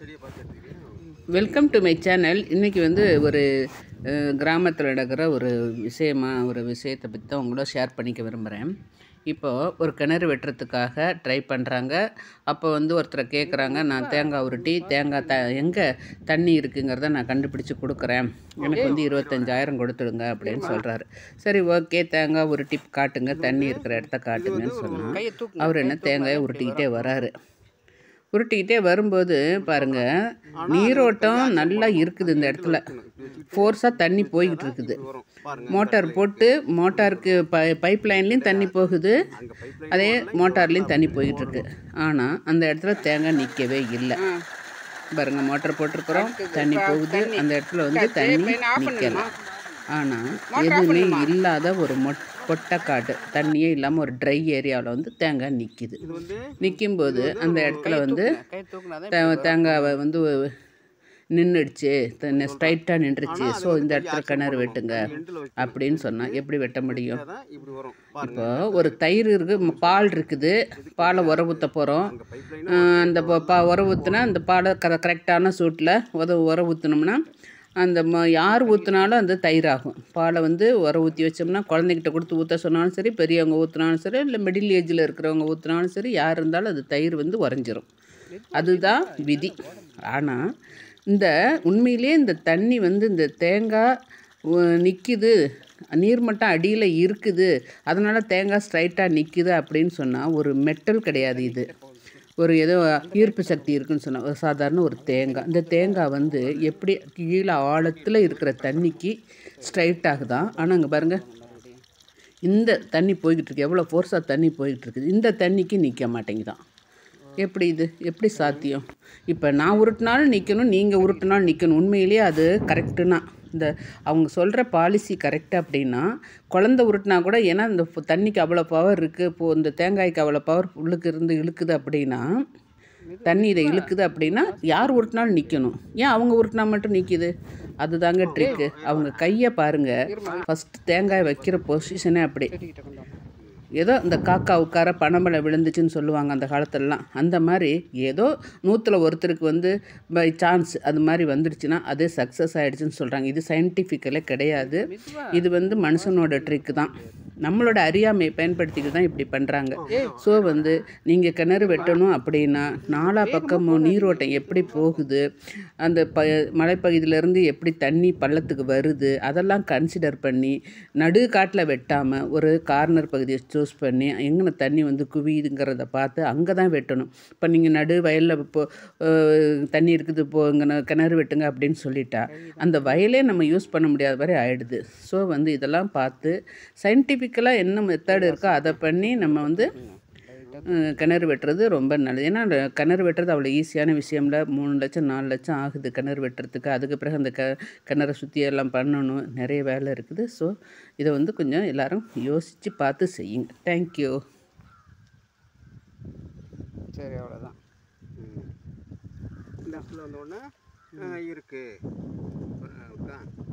செடியை பார்த்து எடுத்துக்கிறேன் வெல்கம் டு மை சேனல் இன்றைக்கி வந்து ஒரு கிராமத்தில் நடக்கிற ஒரு விஷயமா ஒரு விஷயத்தை பற்றி தான் உங்களோட ஷேர் பண்ணிக்க விரும்புகிறேன் இப்போது ஒரு கிணறு வெட்டுறதுக்காக ட்ரை பண்ணுறாங்க அப்போ வந்து ஒருத்தரை கேட்குறாங்க நான் தேங்காய் உருட்டி தேங்காய் த எங்கே தண்ணி இருக்குங்கிறத நான் கண்டுபிடிச்சி கொடுக்குறேன் எனக்கு வந்து இருபத்தஞ்சாயிரம் கொடுத்துடுங்க அப்படின்னு சொல்கிறாரு சரி ஓகே தேங்காய் உருட்டி காட்டுங்க தண்ணி இருக்கிற இடத்த காட்டுங்கன்னு சொன்னால் அவர் என்ன தேங்காயை உருட்டிக்கிட்டே வராரு உருட்டிக்கிட்டே வரும்போது பாருங்க நீரோட்டம் நல்லா இருக்குது இந்த இடத்துல ஃபோர்ஸாக தண்ணி போய்கிட்டு இருக்குது வரும் பாருங்க மோட்டார் போட்டு மோட்டாருக்கு பை பைப் லைன்லேயும் தண்ணி போகுது அங்கே பைப் அதே மோட்டார்லேயும் தண்ணி போய்கிட்டு இருக்கு ஆனால் அந்த இடத்துல தேங்காய் நிற்கவே இல்லை பாருங்க மோட்டார் போட்டிருக்கிறோம் தண்ணி போகுது அந்த இடத்துல வந்து தண்ணி நிற்கல ஆனால் எதுவுமே இல்லாத ஒரு மொட் கொட்டைக்காடு தண்ணியே இல்லாமல் ஒரு ட்ரை ஏரியாவில் வந்து தேங்காய் நிற்கிது இது வந்து நிற்கும்போது அந்த இடத்துல வந்து தே- தேங்காவை வந்து நின்றுடுச்சு ஸ்ட்ரைட்டாக நின்றுச்சு ஸோ இந்த இடத்துல கிணறு வெட்டுங்க எண்டில் வச்சு அப்படின்னு சொன்னால் எப்படி வெட்ட முடியும் தான் இப்படி வரும் பாருங்க இப்போ ஒரு தயிர் இருக்கு ம- பால் இருக்குது பாலை உர ஊற்ற போகிறோம் அங்கே பைப் லைன் அந்த ப- பா உர ஊற்றுனா அந்த பாலை க கரெக்டான சூட்டில் உத உர ஊற்றினோம்னா அந்த ம யார் ஊற்றினாலும் அந்த தயிராகும் பாலை வந்து உர ஊற்றி வச்சோம்னா குழந்தைகிட்ட கொடுத்து ஊற்ற சொன்னாலும் சரி பெரியவங்க ஊற்றினாலும் சரி இல்லை மிடில் ஏஜில் இருக்கிறவங்க ஊற்றினாலும் சரி யார் இருந்தாலும் அது தயிர் வந்து உறைஞ்சிரும் அதுதான் விதி ஆனால் இந்த உண்மையிலேயே இந்த தண்ணி வந்து இந்த தேங்காய் நிற்கிது நீர்மட்டம் அடியில் இருக்குது அதனால் தேங்காய் ஸ்ட்ரைட்டாக நிற்கிது அப்படின்னு சொன்னால் ஒரு மெட்டல் கிடையாது இது ஒரு ஏதோ ஈர்ப்பு சக்தி இருக்குன்னு சொன்னால் ஒரு சாதாரண ஒரு தேங்காய் இந்த தேங்காய் வந்து எப்படி கீழே ஆழத்தில் இருக்கிற தண்ணிக்கு ஸ்ட்ரைட் ஆகுதான் ஆனால் அங்கே பாருங்கள் இந்த தண்ணி போய்கிட்டு இருக்கு எவ்வளோ ஃபோர்ஸாக தண்ணி போய்கிட்டு இருக்குது இந்த தண்ணிக்கு நிற்க மாட்டேங்குதான் எப்படி இது எப்படி சாத்தியம் இப்போ நான் உருட்டினாலும் நிற்கணும் நீங்கள் உருட்டினாலும் நிற்கணும் உண்மையிலேயே அது கரெக்டுனா இந்த அவங்க சொல்கிற பாலிசி கரெக்ட் அப்படின்னா குழந்த உருட்டினா கூட ஏன்னா இந்த ஃபு- தண்ணிக்கு அவ்வளோ பவர் இருக்குது இப்போது இந்த தேங்காய்க்கு அவ்வளோ பவர் உள்ளுக்கு இருந்து இழுக்குது அப்படின்னா தண்ணி இதை இழுக்குது அப்படின்னா யார் உருட்டினாலும் நிற்கணும் ஏன் அவங்க உருட்டினா மட்டும் நிற்கிது அதுதாங்க ட்ரிக்கு அவங்க கையை பாருங்கள் ஃபஸ்ட்டு தேங்காய் வைக்கிற பொசிஷனே அப்படி ஏதோ இந்த காக்கா உட்கார பனமலை விழுந்துச்சுன்னு சொல்லுவாங்க அந்த காலத்துலலாம் அந்த மாதிரி ஏதோ நூற்றில் ஒருத்தருக்கு வந்து பை சான்ஸ் அது மாதிரி வந்துடுச்சுன்னா அது சக்ஸஸ் ஆகிடுச்சுன்னு சொல்கிறாங்க இது சயின்டிஃபிக்கலே கிடையாது இது வந்து மனுஷனோட ட்ரிக் தான் நம்மளோட அறியாமையை பயன்படுத்திக்கிட்டு தான் இப்படி பண்ணுறாங்க ஸோ வந்து நீங்கள் கிணறு வெட்டணும் அப்படின்னா நாலா பக்கமும் நீரோட்டம் எப்படி போகுது அந்த ப மலைப்பகுதியிலேருந்து எப்படி தண்ணி பள்ளத்துக்கு வருது அதெல்லாம் கன்சிடர் பண்ணி நடு காட்டில் வெட்டாமல் ஒரு கார்னர் பகுதியை சூஸ் பண்ணி எங்கே தண்ணி வந்து குவியுதுங்கிறத பார்த்து அங்கே தான் வெட்டணும் இப்போ நீங்கள் நடு வயலில் இப்போ அஹ், தண்ணி இருக்குது இப்போ இங்கே கிணறு வெட்டுங்க அப்படின்னு சொல்லிட்டா அந்த வயலே நம்ம யூஸ் பண்ண முடியாத வரை ஆயிடுது ஸோ வந்து இதெல்லாம் பார்த்து சயின்டிஃபிக்கலாக என்ன மெத்தட் இருக்கோ அதை பண்ணி நம்ம வந்து அஹ், கிணறு வெட்டுறது ரொம்ப நல்லது ஏன்னா அந்த கிணறு வெட்டுறது அவ்வளோ ஈஸியான விஷயம்ல மூணு லட்சம் நாலு லட்சம் ஆகுது கிணறு வெட்டுறதுக்கு அதுக்கு பிறகு அந்த க கிணறை சுற்றி எல்லாம் பண்ணணும் நிறைய வேலை இருக்குது ஸோ இதை வந்து கொஞ்சம் எல்லாரும் யோசித்து பார்த்து செய்யுங்க தேங்க்யூ சரி அவ்வளோதான் இந்த இடத்துல வந்த உடனே இருக்கு இருக்கா